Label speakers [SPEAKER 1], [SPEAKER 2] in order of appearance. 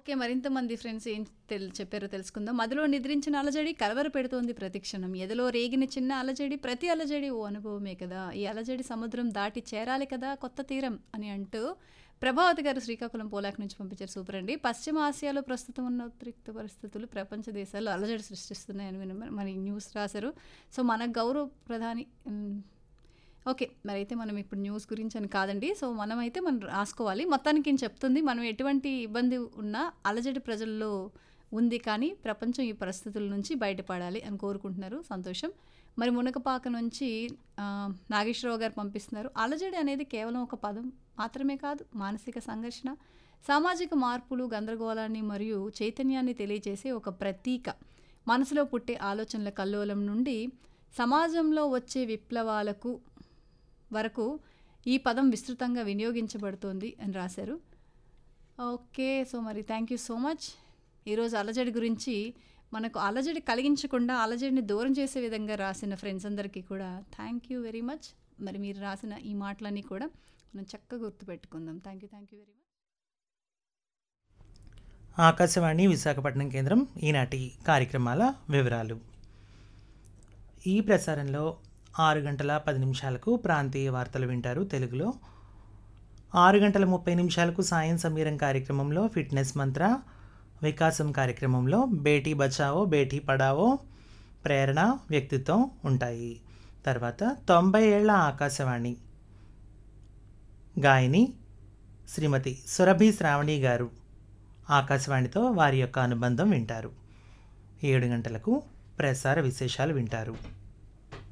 [SPEAKER 1] Okay. మరింతమంది friends ఏం తెల్ చెప్పారో తెలుసుకుందాం. మదిలో నిద్రించిన అలజడి కలవర పెడుతోంది ప్రతిక్షణం. ఎదలో రేగిన చిన్న అలజడి ప్రతి అలజడి ఓ అనుభవమే కదా! ఈ అలజడి సముద్రం దాటి చేరాలి కదా కొత్త తీరం అని అంటూ ప్రభావతి గారు శ్రీకాకుళం పోలాక్ నుంచి పంపించారు. సూపర్ అండి. పశ్చిమ ఆసియాలో ప్రస్తుతం ఉన్న ఉద్రిక్త పరిస్థితులు ప్రపంచ దేశాల్లో అలజడి సృష్టిస్తున్నాయని విన మరి న్యూస్ రాశారు. సో, మన గౌరవ ప్రధాని హ్మ్. ఓకే. మరైతే మనం ఇప్పుడు న్యూస్ గురించి అని కాదండి. సో, మనమైతే మనం రాసుకోవాలి. మొత్తానికి ఈయన చెప్తుంది మనం ఎటువంటి ఇబ్బంది ఉన్నా అలజడి ప్రజల్లో ఉంది కానీ ప్రపంచం ఈ పరిస్థితుల నుంచి బయటపడాలి అని కోరుకుంటున్నారు. సంతోషం. మరి మునకపాక నుంచి ఆహ్, నాగేశ్వరరావు గారు పంపిస్తున్నారు. అలజడి అనేది కేవలం ఒక పదం మాత్రమే కాదు. మానసిక సంఘర్షణ, సామాజిక మార్పులు, గందరగోళాన్ని మరియు చైతన్యాన్ని తెలియజేసే ఒక ప్రతీక. మనసులో పుట్టే ఆలోచనల కల్లోలం నుండి సమాజంలో వచ్చే విప్లవాలకు వరకు ఈ పదం విస్తృతంగా వినియోగించబడుతోంది అని రాశారు. ఓకే. సో, మరి థ్యాంక్ యూ సో మచ్. ఈరోజు అలజడి గురించి మనకు అలజడి కలిగించకుండా అలజడిని దూరం చేసే విధంగా రాసిన ఫ్రెండ్స్ అందరికీ కూడా థ్యాంక్ యూ వెరీ మచ్. మరి మీరు రాసిన ఈ మాటలన్నీ కూడా మనం చక్కగా గుర్తుపెట్టుకుందాం. Thank you. Thank you very much.
[SPEAKER 2] Akashvani Visakhapatnam కేంద్రం ఈనాటి కార్యక్రమాల వివరాలు. ఈ ప్రసారంలో 6 గంటల 10 నిమిషాలకు ప్రాంతీయ వార్తలు వింటారు తెలుగులో. 6 గంటల 30 నిమిషాలకు సాయం సమీరం కార్యక్రమంలో ఫిట్నెస్ మంత్ర, వికాసం కార్యక్రమంలో బేటీ బచావో బేటీ పడావో ప్రేరణ, వ్యక్తిత్వం ఉంటాయి. తర్వాత 90 ఏళ్ల ఆకాశవాణి గాయని శ్రీమతి సురభి శ్రావణి గారు ఆకాశవాణితో వారి యొక్క అనుబంధం వింటారు. 7 గంటలకు ప్రసార విశేషాలు వింటారు.